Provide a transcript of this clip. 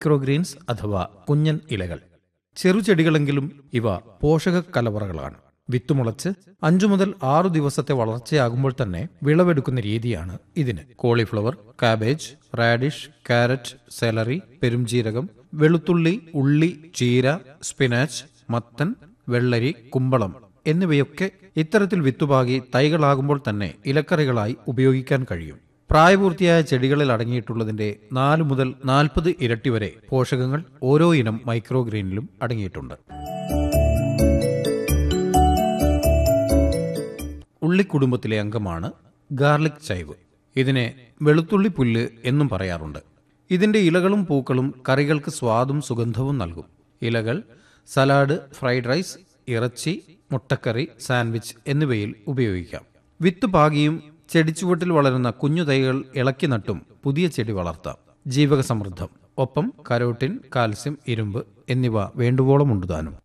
microgreens അഥവാ കുഞ്ഞൻ ഇലകൾ ചെറുചെടികളെങ്കിലും ഇവ പോഷക കലവറകളാണ് വിത്തുമുളച്ച് അഞ്ചു മുതൽ ആറു ദിവസത്തെ വളർച്ചയാകുമ്പോൾ തന്നെ വിളവെടുക്കുന്ന രീതിയാണ് ഇതിന് cauliflower cabbage radish carrot celery പെരുംജീരകം വെളുത്തുള്ളി ഉള്ളി ചീര സ്പിനാച്ച് മത്തൻ വെള്ളരി കുമ്പളം എന്നിവയൊക്കെ ഇത്തരത്തിൽ വിത്തുപാകി തൈകളാകുമ്പോൾ തന്നെ ഇലക്കറികളായി ഉപയോഗിക്കാൻ കഴിയും പ്രായപൂർത്തിയായ ചെടികളിൽ അടങ്ങിയിട്ടുള്ളതിന്റെ നാല് മുതൽ നാൽപ്പത് ഇരട്ടി വരെ പോഷകങ്ങൾ ഓരോ ഇനം മൈക്രോഗ്രീനിലും അടങ്ങിയിട്ടുണ്ട് ഉള്ളിക്കുടുംബത്തിലെ അംഗമാണ് ഗാർലിക് ചൈവ് ഇതിനെ വെളുത്തുള്ളി പുല്ല് എന്നും പറയാറുണ്ട് ഇതിന്റെ ഇലകളും പൂക്കളും കറികൾക്ക് സ്വാദും സുഗന്ധവും നൽകും ഇലകൾ സലാഡ് ഫ്രൈഡ് റൈസ് ഇറച്ചി മുട്ടക്കറി സാൻഡ്വിച്ച് എന്നിവയിൽ ഉപയോഗിക്കാം വിത്ത് പാകിയും ചെടിച്ചുവട്ടിൽ വളരുന്ന കുഞ്ഞു തൈകൾ ഇളക്കി നട്ടും പുതിയ ചെടി വളർത്താം ജീവക സമൃദ്ധം ഒപ്പം കരോട്ടിൻ കാൽസ്യം ഇരുമ്പ് എന്നിവ വേണ്ടുവോളം ഉണ്ട് താനും